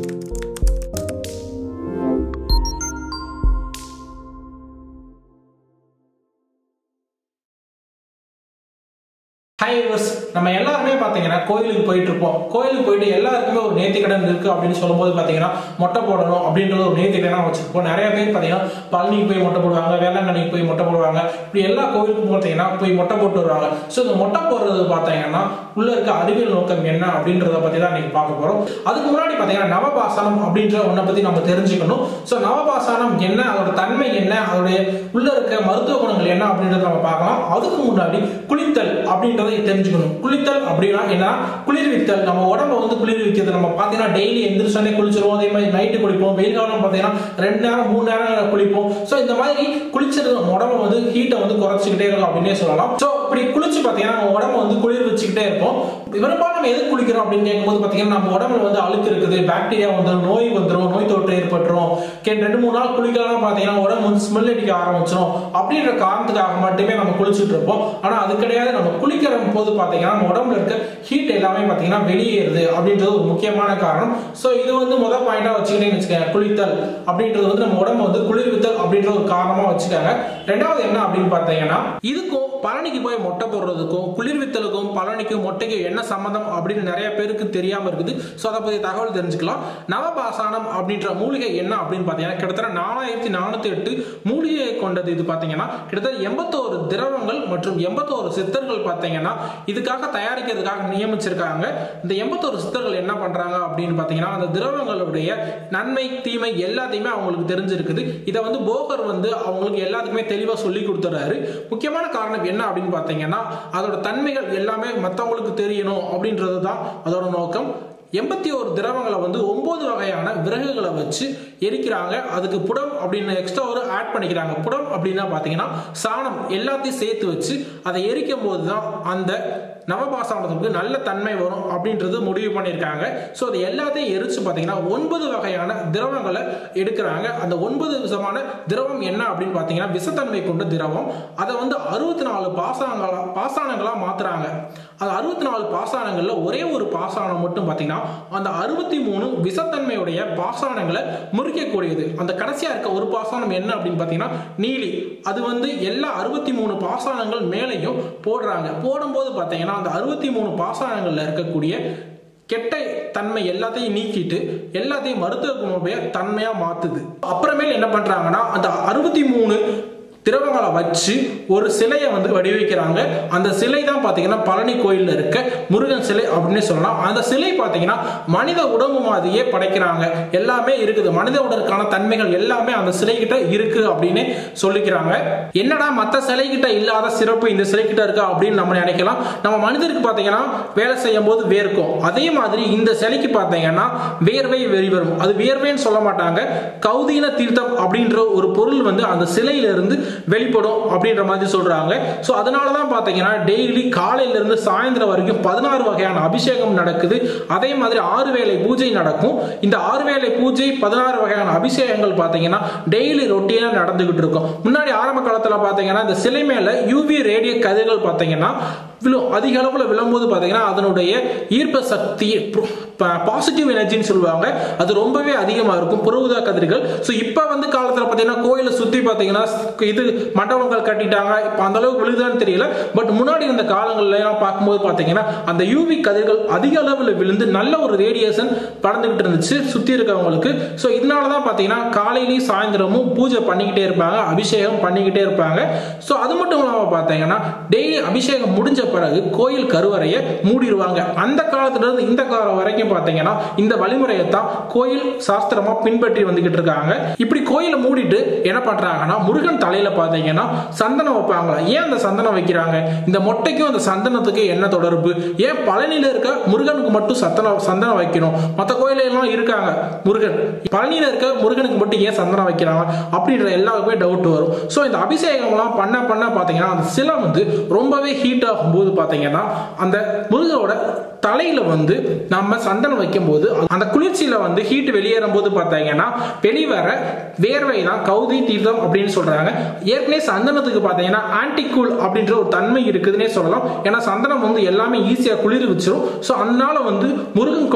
hi viewers நம்ம எல்லாருமே பார்த்தீங்கன்னா கோயிலுக்கு போயிட்டு இருப்போம் கோயிலுக்கு போயிட்டு எல்லாருக்குமே ஒரு நேர்த்திக்கடன் இருக்கு அப்படின்னு சொல்லும்போது பார்த்தீங்கன்னா மொட்டை போடணும் அப்படின்றது ஒரு நேர்த்திக்கடனாக வச்சிருப்போம் நிறைய பேர் பார்த்தீங்கன்னா பழனிக்கு போய் மொட்டை போடுவாங்க வேளாங்கண்ணிக்கு போய் மொட்டை போடுவாங்க இப்படி எல்லா கோயிலுக்கும் பார்த்தீங்கன்னா போய் மொட்டை போட்டு வருவாங்க ஸோ இந்த மொட்டை போடுறது பார்த்தீங்கன்னா உள்ள இருக்க அறிவியல் நோக்கம் என்ன அப்படின்றத பற்றி தான் இன்னைக்கு பார்க்க போகிறோம் அதுக்கு முன்னாடி பார்த்தீங்கன்னா நவபாசனம் அப்படின்ற ஒன்றை பற்றி நம்ம தெரிஞ்சுக்கணும் ஸோ நவபாசனம் என்ன அதோட தன்மை என்ன அதோடைய உள்ள இருக்க மருத்துவ குணங்கள் என்ன அப்படின்றத நம்ம பார்க்கலாம் அதுக்கு முன்னாடி குளித்தல் அப்படின்றத தெரிஞ்சுக்கணும் குளித்தல் அப்படின்னா என்ன குளிர்வித்தல் நம்ம உடம்ப வந்து குளிர்விக்கிறது நம்ம பார்த்தீங்கன்னா டெய்லி எந்திரிச்சோடனே குளிச்சிருவோம் அதே மாதிரி நைட்டு குளிப்போம் வெயில் காலம் பார்த்தீங்கன்னா ரெண்டு நேரம் மூணு நேரம் குளிப்போம் ஸோ இந்த மாதிரி குளிச்சது நம்ம உடம்ப வந்து ஹீட்டை வந்து குறைச்சிக்கிட்டே இருக்கும் அப்படின்னே சொல்லலாம் ஸோ இப்படி குளிச்சு பார்த்தீங்கன்னா நம்ம உடம்ப வந்து குளிர் வச்சுக்கிட்டே இருப்போம் பெரும்பாலும் நம்ம எதுக்கு குளிக்கிறோம் அப்படின்னு கேட்கும்போது பார்த்தீங்கன்னா நம்ம உடம்புல வந்து அழுக்கு இருக்குது பாக்டீரியா வந்துடும் நோய் வந்துடும் நோய் தொற்று ஏற்பட்டுரும் கே ரெண்டு மூணு நாள் குளிக்கலாம் பார்த்தீங்கன்னா உடம்பு வந்து ஸ்மெல் அடிக்க ஆரம்பிச்சிடும் அப்படின்ற காரணத்துக்காக மட்டுமே நம்ம குளிச்சுட்டு இருப்போம் ஆனால் அது கிடையாது நம்ம குளிக்கிற போது பார்த்தீங்கன்னா நம்ம உடம்புல இருக்க ஹீட் எல்லாமே பார்த்தீங்கன்னா வெளியேறுது அப்படின்றது ஒரு முக்கியமான காரணம் ஸோ இது வந்து முதல் பாயிண்டா வச்சுக்கிட்டேன்னு வச்சுக்கோங்க குளித்தல் அப்படின்றது வந்து நம்ம உடம்பு வந்து குளிர்வித்தல் அப்படின்ற ஒரு காரணமா வச்சுக்காங்க ரெண்டாவது என்ன அப்படின்னு பார்த்தீங்கன்னா இதுக்கும் பழனிக்கு போய் மொட்டை போடுறதுக்கும் குளிர்வித்தலுக்கும் பழனிக்கும் மொட்டைக்கும் என்ன சம்மந்தம் அப்படின்னு நிறைய பேருக்கு தெரியாம இருக்குது ஸோ அதை பத்தி தகவல் தெரிஞ்சுக்கலாம் நவபாசானம் அப்படின்ற மூலிகை என்ன அப்படின்னு பார்த்தீங்கன்னா கிட்டத்தட்ட நாலாயிரத்தி நானூத்தி எட்டு மூலிகையை கொண்டது இது பார்த்தீங்கன்னா கிட்டத்தட்ட எண்பத்தோரு திரவங்கள் மற்றும் எண்பத்தோரு சித்தர்கள் பார்த்தீங்கன்னா இதுக்காக தயாரிக்கிறதுக்காக நியமிச்சிருக்காங்க இந்த எண்பத்தோரு சித்தர்கள் என்ன பண்றாங்க அப்படின்னு பார்த்தீங்கன்னா அந்த திரவங்களுடைய நன்மை தீமை எல்லாத்தையுமே அவங்களுக்கு தெரிஞ்சிருக்குது இதை வந்து போகர் வந்து அவங்களுக்கு எல்லாத்துக்குமே தெளிவாக சொல்லி கொடுத்துறாரு முக்கியமான காரணம் என்ன அப்படின்னு பார்த்தீங்கன்னா அதோட தன்மைகள் எல்லாமே மற்றவங்களுக்கு தெரியணும் அப்படின்றது தான் அதோட நோக்கம் எண்பத்தி ஒரு திரவங்களை வந்து ஒன்பது வகையான விறகுகளை வச்சு எரிக்கிறாங்க அதுக்கு புடம் அப்படின்னு எக்ஸ்ட்ரா ஒரு ஆட் பண்ணிக்கிறாங்க புடம் அப்படின்னா பார்த்தீங்கன்னா சாணம் எல்லாத்தையும் சேர்த்து வச்சு அதை எரிக்கும் போது தான் அந்த நவபாசானத்துக்கு நல்ல தன்மை வரும் அப்படின்றது முடிவு பண்ணியிருக்காங்க ஸோ அது எல்லாத்தையும் எரிச்சு பார்த்தீங்கன்னா ஒன்பது வகையான திரவங்களை எடுக்கிறாங்க அந்த ஒன்பது விதமான திரவம் என்ன அப்படின்னு பார்த்தீங்கன்னா விஷத்தன்மை கொண்ட திரவம் அதை வந்து அறுபத்தி நாலு பாசானங்களா பாசானங்களா மாத்துறாங்க அது அறுபத்தி நாலு பாசானங்கள்ல ஒரே ஒரு பாசானம் மட்டும் பார்த்தீங்கன்னா அந்த அறுபத்தி மூணு விஷத்தன்மையுடைய பாசானங்களை முறிக்கக்கூடியது அந்த கடைசியா இருக்க ஒரு பாசானம் என்ன அப்படின்னு பார்த்தீங்கன்னா நீலி அது வந்து எல்லா அறுபத்தி மூணு பாசானங்கள் மேலேயும் போடுறாங்க போடும்போது பார்த்தீங்கன்னா அந்த அறுபத்தி மூணு பாசானங்கள்ல இருக்கக்கூடிய கெட்ட தன்மை எல்லாத்தையும் நீக்கிட்டு எல்லாத்தையும் மருத்துவ குணமுடைய தன்மையா மாத்துது அப்புறமேல் என்ன பண்றாங்கன்னா அந்த அறுபத்தி மூணு திரவங்களை வச்சு ஒரு சிலையை வந்து வடிவமைக்கிறாங்க அந்த சிலை தான் பார்த்தீங்கன்னா பழனி கோயிலில் இருக்க முருகன் சிலை அப்படின்னு சொல்லலாம் அந்த சிலை பார்த்தீங்கன்னா மனித உடம்பு மாதிரியே படைக்கிறாங்க எல்லாமே இருக்குது மனித உடலுக்கான தன்மைகள் எல்லாமே அந்த சிலை கிட்ட இருக்கு அப்படின்னு சொல்லிக்கிறாங்க என்னடா மற்ற சிலை கிட்ட இல்லாத சிறப்பு இந்த சிலை கிட்ட இருக்கா அப்படின்னு நம்ம நினைக்கலாம் நம்ம மனிதருக்கு பார்த்தீங்கன்னா வேலை செய்யும் போது வேர்க்கும் அதே மாதிரி இந்த சிலைக்கு பார்த்தீங்கன்னா வேர்வை வெளிவரும் அது வேர்வைன்னு சொல்ல மாட்டாங்க கௌதீன தீர்த்தம் அப்படின்ற ஒரு பொருள் வந்து அந்த சிலையிலிருந்து வெளிப்படும் அப்படின்ற மாதிரி சொல்றாங்க ஸோ அதனால தான் பார்த்தீங்கன்னா டெய்லி காலையில இருந்து சாயந்தரம் வரைக்கும் பதினாறு வகையான அபிஷேகம் நடக்குது அதே மாதிரி ஆறு வேளை பூஜை நடக்கும் இந்த ஆறு வேளை பூஜை பதினாறு வகையான அபிஷேகங்கள் பார்த்தீங்கன்னா டெய்லி ரொட்டீனாக நடந்துகிட்டு இருக்கும் முன்னாடி ஆரம்ப காலத்தில் பார்த்தீங்கன்னா இந்த சிலை மேல யூவி ரேடியோ கதிர்கள் பார்த்தீங்கன்னா விழும் அதிக அளவில் விழும்போது பார்த்தீங்கன்னா அதனுடைய ஈர்ப்பு சக்தி பாசிட்டிவ் எனர்ஜின்னு சொல்லுவாங்க அது ரொம்பவே அதிகமாக இருக்கும் புறவுதா கதிர்கள் ஸோ இப்போ வந்து காலத்தில் பார்த்தீங்கன்னா கோயிலை சுற்றி பார்த்தீங்கன்னா இது மண்டபங்கள் கட்டிட்டாங்க இப்போ அந்த அளவுக்கு விழுதான்னு தெரியல பட் முன்னாடி இருந்த காலங்கள்ல எல்லாம் பார்க்கும்போது பார்த்தீங்கன்னா அந்த யூவி கதிர்கள் அதிக அளவில் விழுந்து நல்ல ஒரு ரேடியேஷன் பறந்துகிட்டு இருந்துச்சு சுற்றி இருக்கவங்களுக்கு ஸோ இதனால தான் பார்த்தீங்கன்னா காலையிலையும் சாயந்தரமும் பூஜை பண்ணிக்கிட்டே இருப்பாங்க அபிஷேகம் பண்ணிக்கிட்டே இருப்பாங்க ஸோ அது மட்டும் இல்லாமல் பார்த்தீங்கன்னா டெய்லி அபிஷேகம் முடிஞ்ச பிறகு கோயில் கருவறையை மூடிடுவாங்க அந்த காலத்துல இருந்து இந்த காலம் வரைக்கும் பார்த்தீங்கன்னா இந்த வழிமுறையை தான் கோயில் சாஸ்திரமா பின்பற்றி வந்துகிட்டு இருக்காங்க இப்படி கோயிலை மூடிட்டு என்ன பண்றாங்கன்னா முருகன் தலையில பார்த்தீங்கன்னா சந்தனம் வைப்பாங்களா ஏன் அந்த சந்தனம் வைக்கிறாங்க இந்த மொட்டைக்கும் அந்த சந்தனத்துக்கு என்ன தொடர்பு ஏன் பழனியில இருக்க முருகனுக்கு மட்டும் சத்தனம் சந்தனம் வைக்கணும் மற்ற கோயில எல்லாம் இருக்காங்க முருகன் பழனியில இருக்க முருகனுக்கு மட்டும் ஏன் சந்தனம் வைக்கிறாங்க அப்படின்ற எல்லாருக்குமே டவுட் வரும் ஸோ இந்த அபிஷேகம்லாம் பண்ண பண்ண பார்த்தீங்கன்னா அந்த சிலை வந்து ரொம்பவே ஹீட் ஆகும் போது பார்த்தீங்கன்னா அந்த முருகனோட தலையில வந்து நம்ம சந்தனம் வைக்கும் போது அந்த குளிர்ச்சியில வந்து ஹீட் வெளியேறும் போது பார்த்தீங்கன்னா வெளிவர வேர்வை தான் கௌதி தீர்த்தம் அப்படின்னு சொல்றாங்க ஏற்கனவே சந்தனத்துக்கு பார்த்தீங்கன்னா ஆன்டிகூல் அப்படின்ற ஒரு தன்மை இருக்குதுன்னே சொல்லலாம் ஏன்னா சந்தனம் வந்து எல்லாமே ஈஸியாக குளிர் வச்சிரும் ஸோ அதனால வந்து முருகன் கோயில்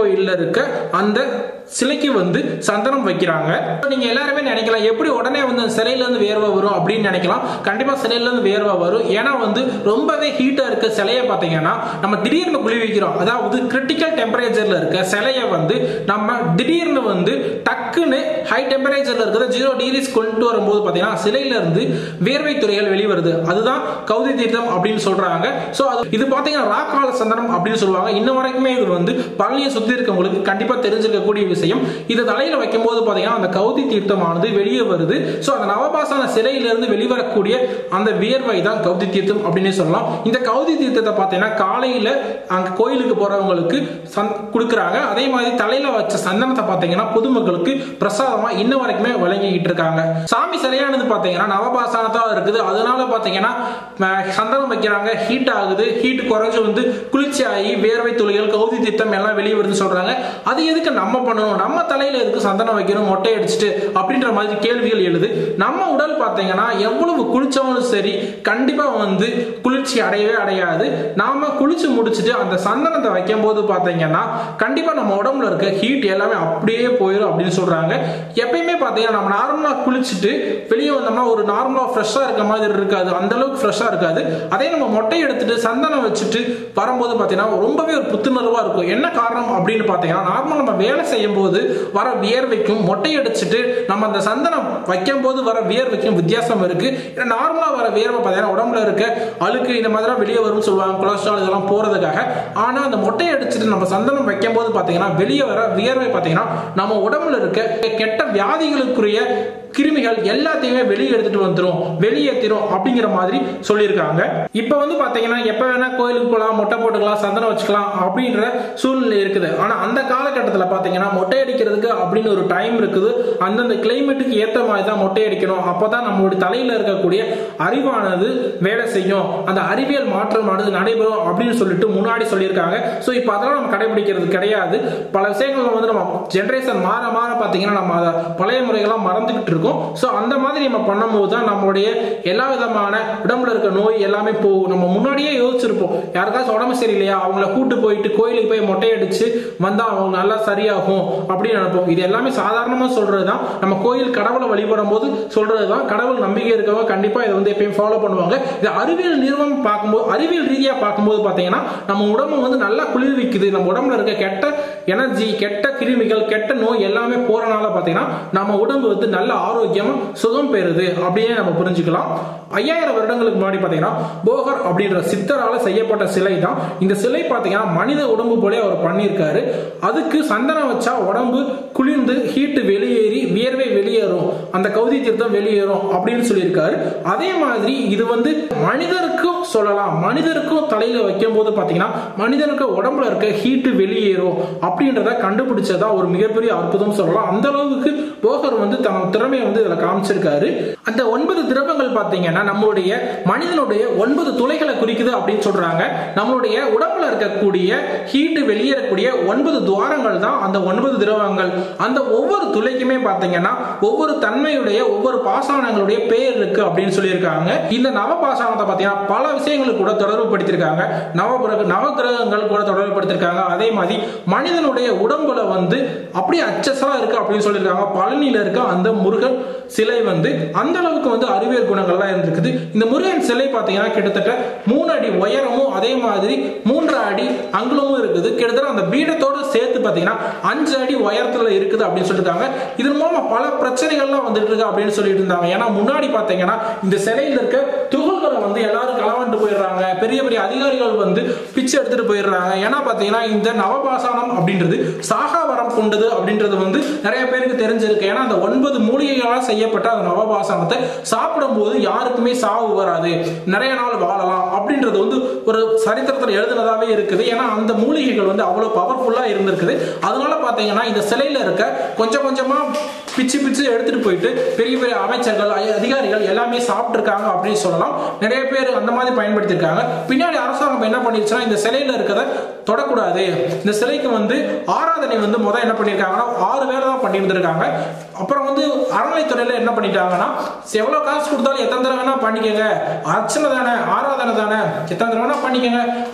கோயில்ல இருக்க அந்த சிலைக்கு வந்து சந்தனம் வைக்கிறாங்க நீங்க எல்லாருமே நினைக்கலாம் எப்படி உடனே வந்து அந்த சிலையில இருந்து வேர்வை வரும் அப்படின்னு நினைக்கலாம் கண்டிப்பா சிலையில இருந்து வேர்வை வரும் ஏன்னா வந்து ரொம்பவே ஹீட்டா இருக்க சிலையை பார்த்தீங்கன்னா நம்ம திடீர்னு குளி வைக்கிறோம் அதாவது கிரிட்டிக்கல் டெம்பரேச்சர்ல இருக்க சிலையை வந்து நம்ம திடீர்னு வந்து டக்குன்னு ஹை டெம்பரேச்சர்ல இருக்கிற ஜீரோ டிகிரிஸ் கொண்டு வரும்போது பார்த்தீங்கன்னா சிலையில இருந்து வேர்வை துறைகள் வெளிவருது அதுதான் கௌதி தீர்த்தம் அப்படின்னு சொல்றாங்க ஸோ அது இது பார்த்தீங்கன்னா ராக்கால சந்தனம் அப்படின்னு சொல்லுவாங்க இன்ன வரைக்குமே இது வந்து பழனியை சுத்தி இருக்கவங்களுக்கு கண்டிப்பா தெரிஞ்சிருக்கக்கூடிய விஷயம் இது தலையில வைக்கும் போது பார்த்தீங்கன்னா அந்த கௌதி தீர்த்தமானது வெளியே வருது ஸோ அந்த நவபாசான சிலையிலிருந்து வெளிவரக்கூடிய அந்த வியர்வை தான் கௌதி தீர்த்தம் அப்படின்னு சொல்லலாம் இந்த கௌதி தீர்த்தத்தை பார்த்தீங்கன்னா காலையில அங்க கோயிலுக்கு போறவங்களுக்கு சந் கொடுக்குறாங்க அதே மாதிரி தலையில வச்ச சந்தனத்தை பார்த்தீங்கன்னா பொதுமக்களுக்கு பிரசாதமா இன்ன வரைக்குமே வழங்கிக்கிட்டு இருக்காங்க சாமி சிலையானது பார்த்தீங்கன்னா நவபாசானத்தா இருக்குது அதனால பார்த்தீங்கன்னா அஹ், சந்தனம் வைக்கிறாங்க ஹீட் ஆகுது ஹீட் குறைஞ்சு வந்து குளிர்ச்சி ஆகி வேர்வை துளிகள் கௌதி தீர்த்தம் எல்லாம் வெளியே வருதுன்னு சொல்றாங்க அது எதுக்கு நம்ம பண்ணணும் நம்ம தலையில எதுக்கு சந்தனம் வைக்கணும் மொட்டை அடிச்சுட்டு அப்படின்ற மாதிரி கேள்விகள் எழுது நம்ம உடல் பார்த்தீங்கன்னா எவ்வளவு குளிச்சாலும் சரி கண்டிப்பா வந்து குளிர்ச்சி அடையவே அடையாது நாம குளிச்சு முடிச்சுட்டு அந்த சந்தனத்தை வைக்கும் போது பார்த்தீங்கன்னா கண்டிப்பா நம்ம உடம்புல இருக்க ஹீட் எல்லாமே அப்படியே போயிடும் அப்படின்னு சொல்றாங்க எப்பயுமே பார்த்தீங்கன்னா நம்ம நார்மலா குளிச்சுட்டு வெளியே வந்தோம்னா ஒரு நார்மலா ஃப்ரெஷ்ஷா இருக்க மாதிரி இருக்காது அந்த அளவுக்கு ஃப்ரெஷ்ஷா இருக்காது அதே நம்ம மொட்டை எடுத்துட்டு சந்தனம் வச்சுட்டு வரும்போது பார்த்தீங்கன்னா ரொம்பவே ஒரு புத்துணர்வா இருக்கும் என்ன காரணம் அப்படின்னு பார்த்தீங்கன்னா நார்மலா நம்ம வேலை செய்யும் போது வர வியர்வைக்கும் மொட்டை அடிச்சுட்டு நம்ம அந்த சந்தனம் வைக்கும் போது வர வியர்வைக்கும் வித்தியாசம் இருக்கு ஏன்னா நார்மலா வர வியர்வை பார்த்தீங்கன்னா உடம்புல இருக்க அழுக்கு இந்த மாதிரி வெளியே வரும்னு சொல்லுவாங்க கொலஸ்ட்ரால் இதெல்லாம் போறதுக்காக ஆனா அந்த மொட்டை அடிச்சுட்டு நம்ம சந்தனம் வைக்கும் போது பார்த்தீங்கன்னா வெளியே வர வியர்வை பார்த்தீங்கன்னா நம்ம உடம்புல இருக்க கெட்ட வியாதிகளுக்குரிய கிருமிகள் எல்லாத்தையுமே வெளியே எடுத்துட்டு வந்துரும் வெளியேற்றிரும் அப்படிங்கிற மாதிரி சொல்லியிருக்காங்க இப்போ வந்து பாத்தீங்கன்னா எப்ப வேணா கோயிலுக்கு போகலாம் மொட்டை போட்டுக்கலாம் சந்தனம் வச்சுக்கலாம் அப்படின்ற சூழ்நிலை இருக்குது ஆனா அந்த காலகட்டத்தில் பாத்தீங்கன்னா மொட்டை அடிக்கிறதுக்கு அப்படின்னு ஒரு டைம் இருக்குது அந்தந்த கிளைமேட்டுக்கு ஏற்ற மாதிரி தான் மொட்டை அடிக்கணும் அப்பதான் நம்மளுடைய தலையில இருக்கக்கூடிய அறிவானது வேலை செய்யும் அந்த அறிவியல் மாற்றமானது நடைபெறும் அப்படின்னு சொல்லிட்டு முன்னாடி சொல்லியிருக்காங்க ஸோ இப்போ அதெல்லாம் நம்ம கடைபிடிக்கிறது கிடையாது பல விஷயங்கள் வந்து நம்ம ஜென்ரேஷன் மாற மாற பார்த்தீங்கன்னா நம்ம அதை பழைய முறைகள்லாம் மறந்துகிட்டு இருக்கோம் ஸோ அந்த மாதிரி நம்ம பண்ணும்போது தான் நம்மளுடைய எல்லா விதமான உடம்புல இருக்க நோய் எல்லாமே போகும் நம்ம முன்னாடியே யோசிச்சிருப்போம் யாருக்காச்சும் உடம்பு சரியில்லையா அவங்கள கூட்டு போயிட்டு கோயிலுக்கு போய் மொட்டை அடிச்சு வந்தா அவங்க நல்லா சரியாகும் அப்படின்னு நினைப்போம் இது எல்லாமே சாதாரணமா சொல்றது தான் நம்ம கோயில் கடவுளை வழிபடும் போது சொல்றது தான் கடவுள் நம்பிக்கை இருக்கவங்க கண்டிப்பா இதை வந்து எப்பயும் ஃபாலோ பண்ணுவாங்க இது அறிவியல் நிறுவனம் பார்க்கும்போது அறிவியல் ரீதியா பார்க்கும்போது பாத்தீங்கன்னா நம்ம உடம்பு வந்து நல்லா குளிர்விக்குது நம்ம உடம்புல இருக்க கெட்ட எனர்ஜி கெட்ட கிருமிகள் கெட்ட நோய் எல்லாமே போறனால பாத்தீங்கன்னா நம்ம உடம்பு வந்து நல்ல ஆரோக்கியமா சுகம் பெறுது அப்படியே நம்ம புரிஞ்சுக்கலாம் ஐயாயிரம் வருடங்களுக்கு முன்னாடி பாத்தீங்கன்னா போகர் அப்படின்ற சித்தரால செய்யப்பட்ட சிலை தான் இந்த சிலை பாத்தீங்கன்னா மனித உடம்பு போல அவர் பண்ணியிருக்காரு அதுக்கு சந்தனம் வச்சா உடம்பு குளிர்ந்து ஹீட்டு வெளியேறி வியர்வை வெளியேறும் அந்த கௌதி தீர்த்தம் வெளியேறும் அப்படின்னு சொல்லியிருக்காரு அதே மாதிரி இது வந்து மனிதருக்கும் சொல்லலாம் மனிதருக்கும் தலையில வைக்கும் போது பாத்தீங்கன்னா மனிதனுக்கு உடம்புல இருக்க ஹீட்டு வெளியேறும் அப்படின்றத கண்டுபிடிச்சதா ஒரு மிகப்பெரிய அற்புதம் சொல்லலாம் அந்த அளவுக்கு போகர் வந்து தன் திறமையை வந்து இதுல காமிச்சிருக்காரு அந்த ஒன்பது திரவங்கள் பாத்தீங்கன்னா நம்மளுடைய மனிதனுடைய ஒன்பது துளைகளை குறிக்குது அப்படின்னு சொல்றாங்க நம்மளுடைய உடம்புல இருக்கக்கூடிய ஹீட்டு வெளியேறக்கூடிய ஒன்பது துவாரங்கள் தான் அந்த ஒன்பது திரவங்கள் அந்த ஒவ்வொரு துளைக்குமே பாத்தீங்கன்னா ஒவ்வொரு தன்மையுடைய ஒவ்வொரு பாசானங்களுடைய பேர் இருக்கு அப்படின்னு சொல்லியிருக்காங்க இந்த நவ பாசானத்தை பாத்தீங்கன்னா பல விஷயங்களுக்கு கூட தொடர்பு படுத்திருக்காங்க நவ நவகிரகங்கள் கூட தொடர்பு படுத்திருக்காங்க அதே மாதிரி மனிதனுடைய உடம்புல வந்து அப்படியே அச்சஸா இருக்கு அப்படின்னு சொல்லியிருக்காங்க பழனியில இருக்க அந்த முருகன் சிலை வந்து அந்த அளவுக்கு வந்து அறிவியல் குணங்கள்லாம் இருந்திருக்குது இந்த முருகன் சிலை பார்த்தீங்கன்னா கிட்டத்தட்ட மூணு அடி உயரமும் அதே மாதிரி மூன்று அடி அங்குலமும் இருக்குது கிட்டத்தட்ட அந்த பீடத்தோட சேர்த்து பார்த்தீங்கன்னா அஞ்சு அடி உயரத்துல இருக்குது அப்படின்னு சொல்லியிருக்காங்க இதன் மூலமா பல பிரச்சனைகள்லாம் வந்துட்டு இருக்கு அப்படின்னு சொல்லிட்டு இருந்தாங்க ஏன்னா முன்னாடி பார்த்தீங்கன்னா இந்த சிலையில் இருக்க துகள்களை வந்து எல்லாரும் களவாண்டு போயிடுறாங்க பெரிய பெரிய அதிகாரிகள் வந்து பிச்சை எடுத்துட்டு போயிடுறாங்க ஏன்னா பார்த்தீங்கன்னா இந்த நவபாசானம் அப்படின்றது சாகாவரம் கொண்டது அப்படின்றது வந்து நிறைய பேருக்கு தெரிஞ்சிருக்கு ஏன்னா அந்த ஒன்பது மூலிகைகளால் செய்யப்பட்ட அந்த நவபாசானத்தை சாப்பிடும்போது யாருக்குமே சாவு வராது நிறைய நாள் வாழலாம் அப்படின்றது வந்து ஒரு சரித்திரத்தில் எழுதுனதாவே இருக்குது ஏன்னா அந்த மூலிகைகள் வந்து அவ்வளவு பவர்ஃபுல்லா இருந்திருக்குது அதனால பாத்தீங்கன்னா இந்த சிலையில இருக்க கொஞ்சம் கொஞ்சமா பிச்சு பிச்சு எடுத்துட்டு போயிட்டு பெரிய பெரிய அமைச்சர்கள் அ- அதிகாரிகள் எல்லாமே சாப்பிட்டுருக்காங்க அப்படின்னு சொல்லலாம் நிறைய பேர் அந்த மாதிரி பயன்படுத்தியிருக்காங்க பின்னாடி அரசாங்கம் என்ன பண்ணிருச்சுன்னா இந்த சிலையில இருக்கிறத தொடக்கூடாது இந்த சிலைக்கு வந்து ஆராதனை வந்து முத என்ன பண்ணியிருக்காங்கன்னா ஆறு வேலை தான் பண்ணி இருந்திருக்காங்க அப்புறம் வந்து அறநிலைத்துறையில என்ன பண்ணிட்டாங்கன்னா எவ்வளவு காசு கொடுத்தாலும் எத்தனை தடவை வேணா பண்ணிக்கங்க அர்ச்சனை தானே ஆராதனை தானே எத்தனை தடவை வேணா பண்ணிக்கங்க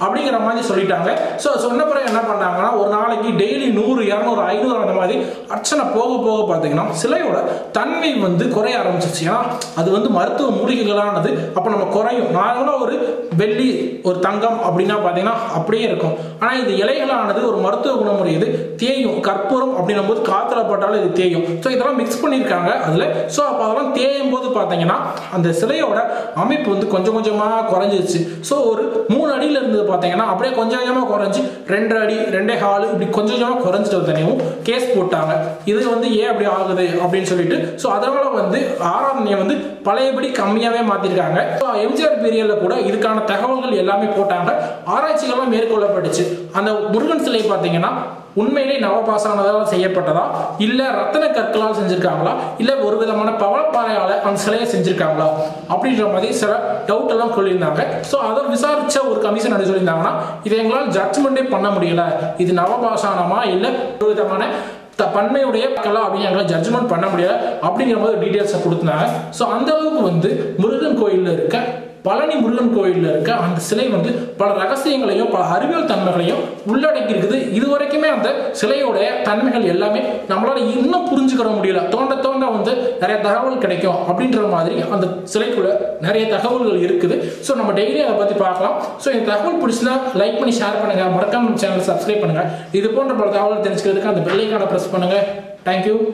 அப்படிங்கிற மாதிரி சொல்லிட்டாங்க ஸோ சொன்ன பிறகு என்ன பண்ணாங்கன்னா ஒரு நாளைக்கு டெய்லி நூறு இரநூறு ஐநூறு அந்த மாதிரி அர்ச்சனை போக போக பார்த்தீங்கன்னா சிலையோட தன்மை வந்து குறைய ஆரம்பிச்சிச்சு ஏன்னா அது வந்து மருத்துவ மூலிகைகளானது அப்போ நம்ம குறையும் நார்மலாக ஒரு வெள்ளி ஒரு தங்கம் அப்படின்னா பார்த்தீங்கன்னா அப்படியே இருக்கும் ஆனால் இது இலைகளானது ஒரு மருத்துவ குணமுடையது தேயும் கற்பூரம் அப்படின்னும் போது காத்துல போட்டாலும் இது தேயும் ஸோ இதெல்லாம் மிக்ஸ் பண்ணியிருக்காங்க அதில் ஸோ அப்போ அதெல்லாம் தேயும் போது பார்த்தீங்கன்னா அந்த சிலையோட அமைப்பு வந்து கொஞ்சம் கொஞ்சமாக குறைஞ்சிருச்சு ஸோ ஒரு மூணு அடியில் இருந்தது பார்த்தீங்கன்னா அப்படியே கொஞ்சம் கொஞ்சமாக குறைஞ்சி ரெண்டு அடி ரெண்டே ஹாலு இப்படி கொஞ்சம் கொஞ்சமாக குறைஞ்சிட்டு தனியும் கேஸ் போட்டாங்க இது வந்து ஏன் அப்படி ஆகுது அப்படின்னு சொல்லிட்டு ஸோ அதனால வந்து ஆராதனையை வந்து பழையபடி கம்மியாகவே மாற்றிருக்காங்க ஸோ எம்ஜிஆர் பீரியட்ல கூட இதுக்கான தகவல்கள் எல்லாமே போட்டாங்க ஆராய்ச்சிகள்லாம் மேற்கொள்ளப்பட்டுச்சு அந்த முருகன் சிலை பார்த்தீங்கன்னா உண்மையிலே நவபாசானதால் செய்யப்பட்டதா இல்ல ரத்தன கற்களால் செஞ்சிருக்காங்களா இல்ல ஒரு விதமான பவளப்பாறையால அந்த சிலையை செஞ்சிருக்காங்களா அப்படின்ற மாதிரி சில டவுட் எல்லாம் சொல்லியிருந்தாங்க ஸோ அதை விசாரிச்ச ஒரு கமிஷன் என்ன சொல்லியிருந்தாங்கன்னா இதை எங்களால் ஜட்ஜ்மெண்டே பண்ண முடியல இது நவபாசானமா இல்ல ஒரு விதமான த பன்மையுடைய கலா அப்படின்னு எங்களால் ஜட்ஜ்மெண்ட் பண்ண முடியல அப்படிங்கிற மாதிரி டீட்டெயில்ஸை கொடுத்தாங்க ஸோ அந்த அளவுக்கு வந்து முருகன் கோயிலில் இருக்க பழனி முருகன் கோயிலில் இருக்க அந்த சிலை வந்து பல ரகசியங்களையும் பல அறிவியல் தன்மைகளையும் உள்ளடக்கி இருக்குது இது வரைக்குமே அந்த சிலையோடைய தன்மைகள் எல்லாமே நம்மளால இன்னும் புரிஞ்சுக்கிற முடியல தோண்ட தோண்ட வந்து நிறைய தகவல் கிடைக்கும் அப்படின்ற மாதிரி அந்த சிலைக்குள்ள நிறைய தகவல்கள் இருக்குது ஸோ நம்ம டெய்லி அதை பற்றி பார்க்கலாம் ஸோ இந்த தகவல் பிடிச்சினா லைக் பண்ணி ஷேர் பண்ணுங்க மறக்காம சேனல் சப்ஸ்கிரைப் பண்ணுங்க இது போன்ற பல தகவல் தெரிஞ்சுக்கிறதுக்கு அந்த பெல்லைக்கான ப்ரெஸ் பண்ணுங்க தேங்க்யூ